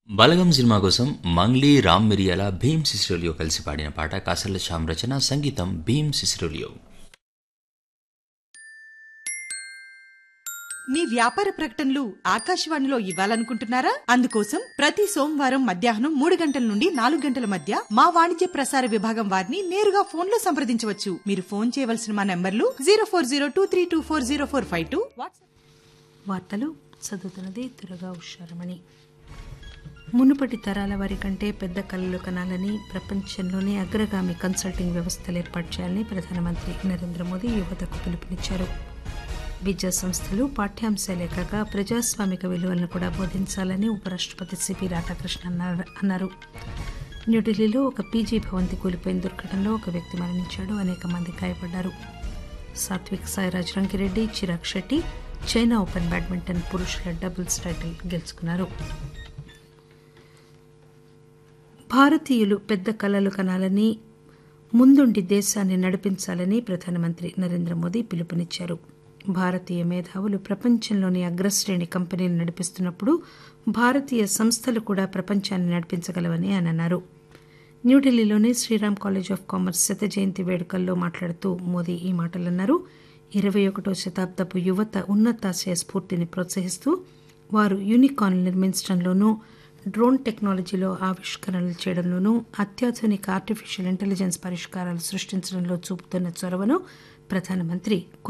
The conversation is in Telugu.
బలగం సినిమా కోసం మంగ్లీ రామ్ మిరియాల భీమ్ సిసిరోలియో కలిసి పాడిన పాట కాసర్ల శ్యామ్ రచన సంగీతం భీమ్ సిసిరోలియో మీ వ్యాపార ప్రకటనలు ఆకాశవాణిలో ఇవ్వాలనుకుంటున్నారా అందుకోసం ప్రతి సోమవారం మధ్యాహ్నం మూడు గంటల నుండి నాలుగు గంటల మధ్య మా వాణిజ్య ప్రసార విభాగం వారిని నేరుగా ఫోన్ లో సంప్రదించవచ్చు మీరు ఫోన్ చేయవలసిన మా నంబర్లు zero four zero two three two four zero four five two వార్తలు చదువుతున్నది దురగా ఉషారమణి మునుపటి తరాల వారి కంటే పెద్ద కళలు కనాలని ప్రపంచంలోనే అగ్రగామి కన్సల్టింగ్ వ్యవస్థలు ఏర్పాటు చేయాలని ప్రధానమంత్రి నరేంద్ర మోదీ యువతకు పిలుపునిచ్చారు విద్యా సంస్థలు పాఠ్యాంశాలే కాక ప్రజాస్వామిక విలువలను కూడా బోధించాలని ఉపరాష్టపతి సిపి రాధాకృష్ణ అన్నారు- అన్నారు న్యూఢిల్లీలో ఒక పీజీ భవంతి కూలిపోయిన దుర్ఘటనలో ఒక వ్యక్తి మరణించాడు అనేక మంది గాయపడ్డారు Satwik Sairaj Rankireddy Chirag Shetty China open badminton పురుషుల డబుల్స్ టైటిల్ గెలుచుకున్నారు భారతీయులు పెద్ద కలలు కనాలని ముందుండి దేశాన్ని నడిపించాలని ప్రధానమంత్రి నరేంద్ర మోదీ పిలుపునిచ్చారు భారతీయ మేధావులు ప్రపంచంలోని అగ్రశ్రేణి కంపెనీలు నడిపిస్తున్నప్పుడు భారతీయ సంస్థలు కూడా ప్రపంచాన్ని నడిపించగలవని ఆయన అన్నారు న్యూఢిల్లీలోని శ్రీరామ్ కాలేజ్ ఆఫ్ కామర్స్ శత జయంతి వేడుకల్లో మాట్లాడుతూ మోదీ ఈ మాటలన్నారు ఇరవై ఒకటో శతాబ్దపు యువత ఉన్నతాశయ స్ఫూర్తిని ప్రోత్సహిస్తూ వారు యూనికార్న్ నిర్మించడంలోనూ డ్రోన్ టెక్నాలజీలో ఆవిష్కరణలు చేయడంలోనూ అత్యాధునిక ఆర్టిఫిషియల్ ఇంటెలిజెన్స్ పరిష్కారాలు సృష్టించడంలో చూపుతున్న చొరవను ప్రధానమంత్రి